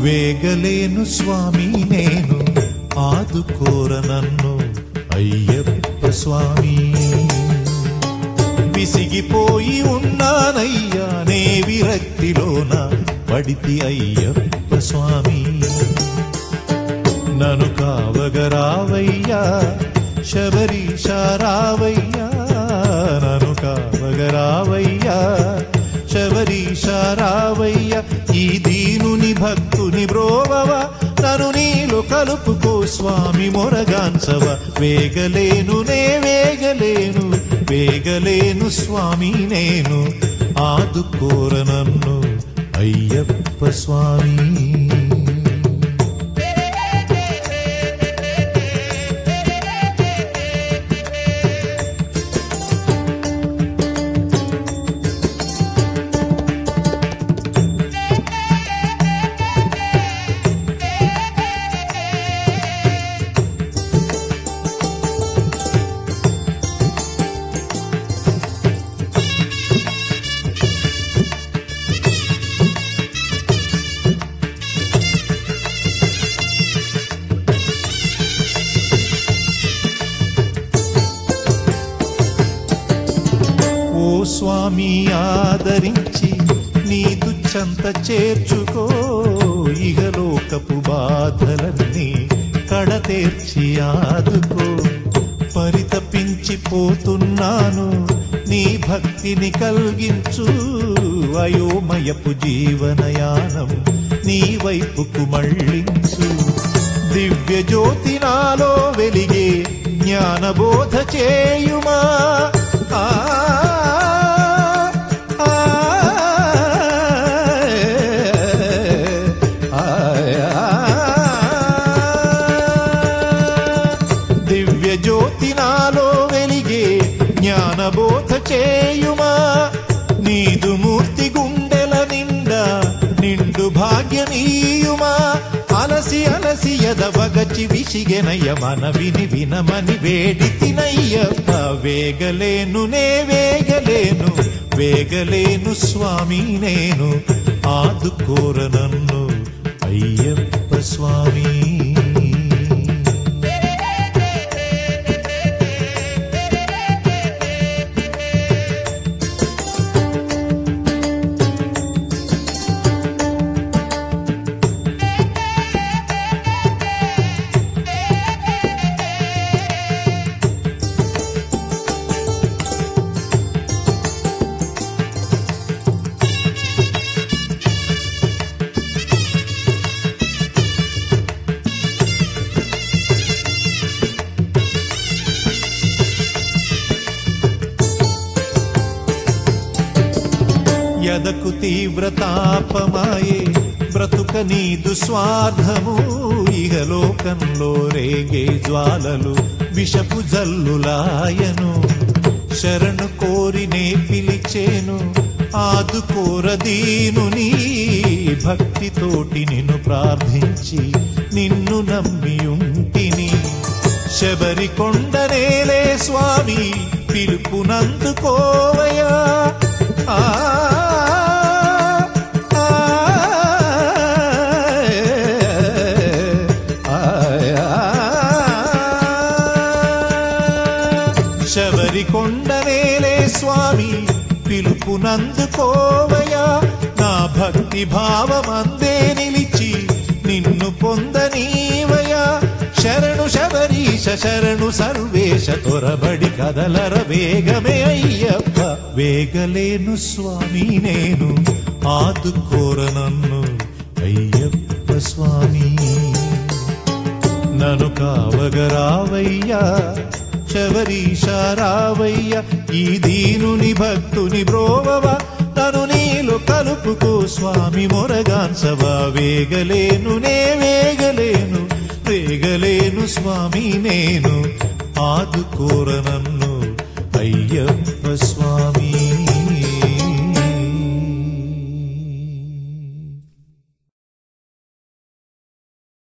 వేగలేను స్వామి నేను ఆదుకోర నన్ను అయ్యప్ప స్వామి విసిగిపోయి ఉన్నానయ్యా నే విరక్తిలోన పడితి అయ్యప్ప స్వామి నను కావగరావయ్యా శబరీశారావయ్యా నను కావగరావయ్యా శబరీశారావయ్యా ఈ దీనుని భక్తుని బ్రోవవ నను నీలో కలుపుకో స్వామి మొరగాన్సవ వేగలేను నే వేగలేను వేగలేను స్వామి నేను ఆదుకోర నన్ను అయ్యప్ప స్వామి ఓ స్వామి ఆదరించి నీదు చెంత చేర్చుకో ఇహలోకపు బాధలన్నీ కడతేర్చి ఆదుకో పరితపించిపోతున్నాను నీ భక్తిని కలిగించు అయోమయపు జీవనయానం నీ వైపుకు మళ్ళించు దివ్య జ్యోతి నాలో వెలిగే జ్ఞానబోధ చేయుమా ఆ, ఆ, ఆ, దివ్య జ్యోతి నాలో వెలిగే జ్ఞానబోధ చేయుమా నీదు మూర్తి గుండెల నిండా నిండు భాగ్యమీయుమా అలసి అలసి ఎదవగచి విసిగెనయ్య మన విని వినమని వేడి తినయ్యప్ప వేగలేను నే వేగలేను వేగలేను స్వామి నేను ఆదుకోర నన్ను అయ్యప్ప స్వామి ఎదకు తీవ్రతాపమాయే బ్రతుక నీదు స్వార్థము ఇహలోకంలో రేగే జ్వాలలు విషపు జల్లులాయను శరణు కోరి నే పిలిచేను ఆదుకోర దీనుని భక్తితోటి నిన్ను ప్రార్థించి నిన్ను నమ్మి ఉంటిని శబరి కొండనేలే స్వామి పిలుపునందుకోవయా ఆ, ఆ, ఆ, శబరి కొండనేలే స్వామి పిలుపునందుకోవయా నా భక్తి భావమందే నిలిచి నిన్ను పొందనీవయా శరణు శబరీశ శరణు సర్వేశ తొరబడి కదలర వేగమే అయ్యప్ప వేగలేను స్వామి నేను ఆదుకోర నన్ను అయ్యప్ప స్వామి నను కావగరావయ్యా శబరీశారావయ్య ఈ దీనుని భక్తుని బ్రోవవ తను నీలో కలుపుకో స్వామి మొరగాన్సవా వేగలేను నే వేగలేను వేగలేను స్వామి నేను ఆదుకోర నన్ను అయ్యప్ప స్వామి